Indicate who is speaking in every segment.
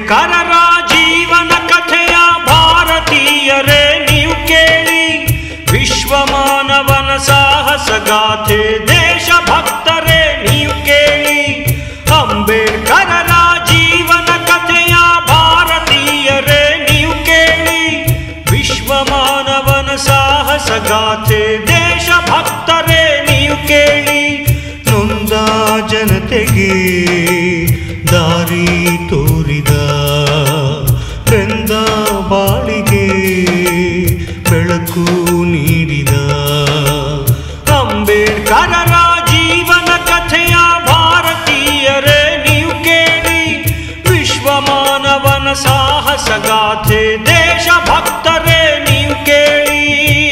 Speaker 1: ಅಂಬೇಡ್ಕರರ ಜೀವನ ಕಥೆಯ ಭಾರತೀಯರೇ ನೀವು ಕೇಳಿ ವಿಶ್ವ ಮಾನವನ ಸಾಹಸ ಗಾಥೆ ದೇಶ ಭಕ್ತರೇ ನೀವು ಕೇಳಿ ಅಂಬೇಡ್ಕರರ ಜೀವನ ಕಥೆಯ ಭಾರತೀಯರೇ ನೀವು ಕೇಳಿ ವಿಶ್ವ ಮಾನವನ ಸಾಹಸ ಗಾಥೆ ದೇಶ ಭಕ್ತರೇ ನೀವು ಕೇಳಿ ನೊಂದ ಜನತೆಗೆ ದಾರಿ ತೋರಿದ ಬೆಂದ ಬಾಳಿಗೆ ಬೆಳಕು ನೀಡಿದ ಅಂಬೇಡ್ಕರರ ಜೀವನ ಕಥೆಯ ಭಾರತೀಯರೇ ನೀವು ಕೇಳಿ ವಿಶ್ವ ಮಾನವನ ಸಾಹಸ ಗಾಥೆ ದೇಶ ಭಕ್ತರೇ ನೀವು ಕೇಳಿ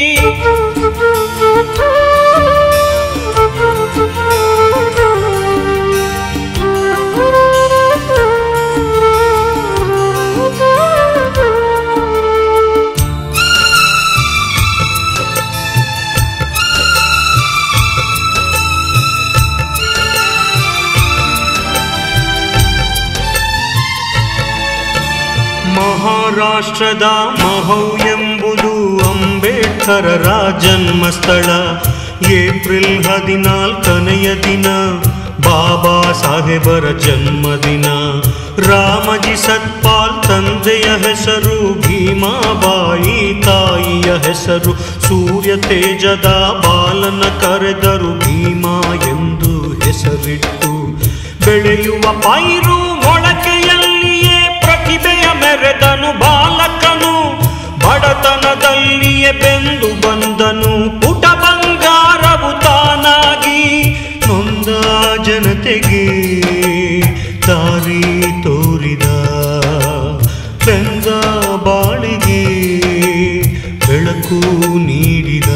Speaker 1: ಮಹಾರಾಷ್ಟ್ರದ ಮಹೌ ಎಂಬುದು ಅಂಬೇಡ್ಕರರ ಜನ್ಮಸ್ಥಳ ಏಪ್ರಿಲ್ ಹದಿನಾಲ್ಕನೆಯ ದಿನ ಬಾಬಾ ಸಾಹೇಬರ ಜನ್ಮದಿನ ರಾಮಜಿ ಸತ್ಪಾಲ್ ತಂದೆಯ ಹೆಸರು ಭೀಮಾಬಾಯಿ ತಾಯಿಯ ಹೆಸರು ಸೂರ್ಯ ತೇಜದ ಬಾಲನ ಕರೆದರು ಭೀಮಾ ಎಂದು ಹೆಸರಿಟ್ಟು ಬೆಳೆಯುವ ಪೈರು ಮೊಳಕೆಯಲ್ಲಿಯೇ ಪ್ರತಿಭೆಯ ಮೆರೆದನು ಬಾಲಕನು ಬಡತನದಲ್ಲಿಯೇ ಬೆಂದು ಬಂದನು ಪುಟ ಬಂಗಾರವು ತಾನಾಗಿ ನೊಂದ ಜನತೆಗೆ ದಾರಿ ತೋರಿದ ಬೆಂದ ಬಾಳಿಗೆ ಬೆಳಕು ನೀಡಿದ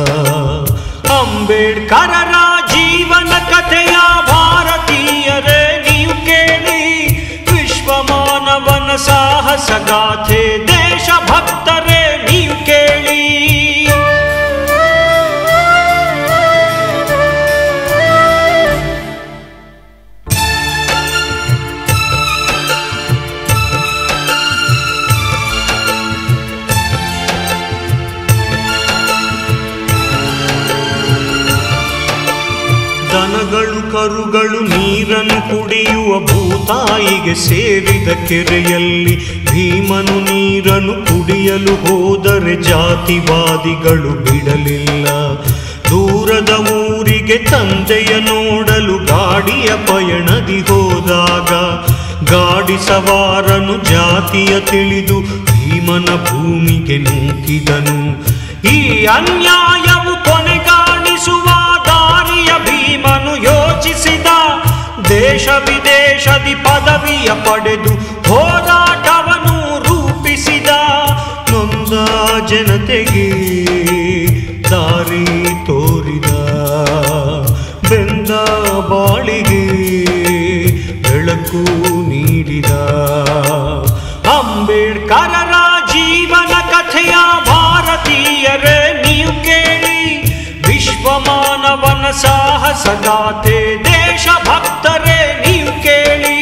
Speaker 1: ಅಂಬೇಡ್ಕರರ ಜೀವನ ಕಥೆಯ ಭಾರತೀಯರೇ ನೀವು ಕೇಳಿ ವಿಶ್ವ ಮಾನವನ ಸಾಹಸ ಗಾಥೆ ದೇಶ ಭಕ್ತರೇ ನೀವು ಕೇಳಿ ದನಗಳು ಕರುಗಳು ನೀರನ್ನು ಕುಡಿಯುವ ಭೂತಾಯಿಗೆ ಸೇರಿದ ಕೆರೆಯಲ್ಲಿ ಭೀಮನು ನೀರನ್ನು ಕುಡಿಯಲು ಹೋದರೆ ಜಾತಿವಾದಿಗಳು ಬಿಡಲಿಲ್ಲ ದೂರದ ಊರಿಗೆ ತಂದೆಯ ನೋಡಲು ಗಾಡಿಯ ಪಯಣದಿ ಹೋದಾಗ ಗಾಡಿ ಸವಾರನು ಜಾತಿಯ ತಿಳಿದು ಭೀಮನ ಭೂಮಿಗೆ ನೂಕಿದನು ಈ ಅನ್ಯಾಯವು ಕೊನೆಗಾಣಿಸುವ ದಾರಿಯ ಭೀಮನು ಯೋಚಿಸಿದ ದೇಶ ವಿದೇಶದಿ ಪದವಿಯ ಪಡೆದು ಹೋರಾಟವನ್ನು ರೂಪಿಸಿದ ನೊಂದ ಜನತೆಗೆ ದಾರಿ ತೋರಿದ ಬೆಂದ ಬಾಳಿಗೆ ಬೆಳಕು ನೀಡಿದ ಅಂಬೇಡ್ಕರರ ಜೀವನ ಕಥೆಯ ಭಾರತೀಯರೇ ನೀವು ಕೇಳಿ ವಿಶ್ವ ಮಾನವನ ಸಾಹಸ ಗಾಥೆ ದೇಶ ಭಕ್ತರೇ ನೀವು ಕೇಳಿ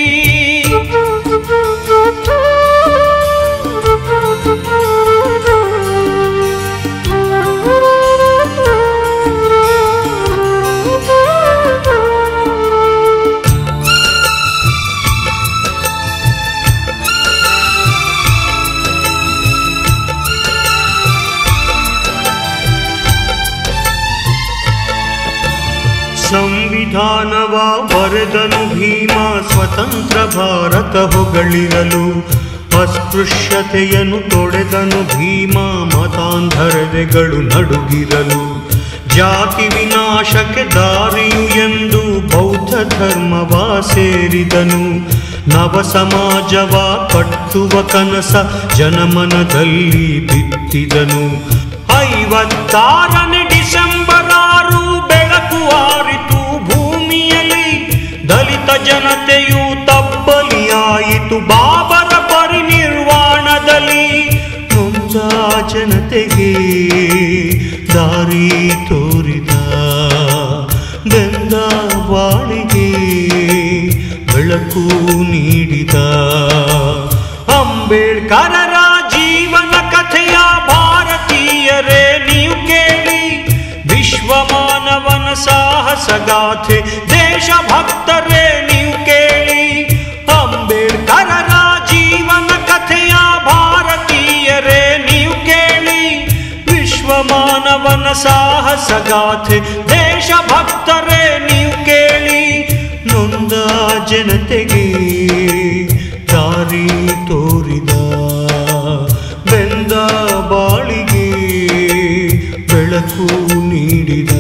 Speaker 1: ಸಂವಿಧಾನವ ಬರೆದನು ಭೀಮ ಸ್ವತಂತ್ರ ಭಾರತ ಹೊಗಳಿರಲು ಅಸ್ಪೃಶ್ಯತೆಯನ್ನು ತೊಡೆದನು ಭೀಮ ಮತಾಂಧರದೆಗಳು ನಡುಗಿರಲು ಜಾತಿ ವಿನಾಶಕ್ಕೆ ದಾರಿಯು ಎಂದು ಬೌದ್ಧ ಧರ್ಮವ ಸೇರಿದನು ನವ ಸಮಾಜವ ಕಟ್ಟುವ ಕನಸ ಜನಮನದಲ್ಲಿ ಬಿತ್ತಿದನು ಐವತ್ತಾರನೇ ಡಿಸೆಂಬರ್ ಆರು ಬೆಳಕು ಆರಿತು ಭೂಮಿಯಲ್ಲಿ ದಲಿತ ಜನತೆಯು ತಬ್ಬಲಿಯಾಯಿತು ಬಾಬರ ಪರಿನಿರ್ವಾಣದಲ್ಲಿ ನೊಂದ ಜನತೆಗೆ ದಾರಿ ತೋರಿದ ಬೆಂದ ಬಾಳಿಗೆ ಬೆಳಕು ನೀಡಿದ ಅಂಬೇಡ್ಕರರ ಜೀವನ ಕಥೆಯ ಭಾರತೀಯರೇ ನೀವು ಕೇಳಿ ವಿಶ್ವ ಮಾನವನ ಸಾಹಸಗಾಥೆ ದೇಶಭಕ್ತರೇ ನೀವು ಕೇಳಿ ಅಂಬೇಡ್ಕರರ ಜೀವನ ಕಥೆಯ ಭಾರತೀಯರೇ ನೀವು ಕೇಳಿ ವಿಶ್ವ ಮಾನವನ ಸಾಹಸಗಾಥೆ ದೇಶಭಕ್ತರೇ ನೀವು ಕೇಳಿ ನೊಂದ ಜನತೆಗೆ ದಾರಿ ತೋರಿದ ಬೆಂದ ಬಾಳಿಗೆ ಬೆಳಕು ನೀಡಿದ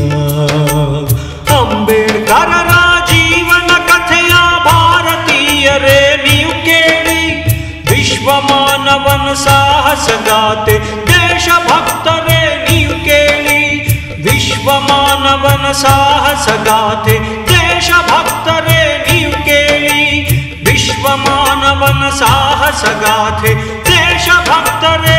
Speaker 1: ಅಂಬೇಡ್ಕರರ ಜೀವನ ಕಥೆಯ ಭಾರತೀಯರೇ ನೀವು ಕೇಳಿ ವಿಶ್ವ ಮಾನವನ ಸಾಹಸಗಾತೆ ದೇಶಭಕ್ತರೇ ನೀವು ಕೇಳಿ ವಿಶ್ವ ಮಾನವನ ಸಾಹಸಗಾತೆ ದೇಶಭಕ್ತರೇ ನೀವು ಕೇಳಿ ವಿಶ್ವ ಮಾನವನ ಸಾಹಸಗಾಥೆ ದೇಶಭಕ್ತರೇ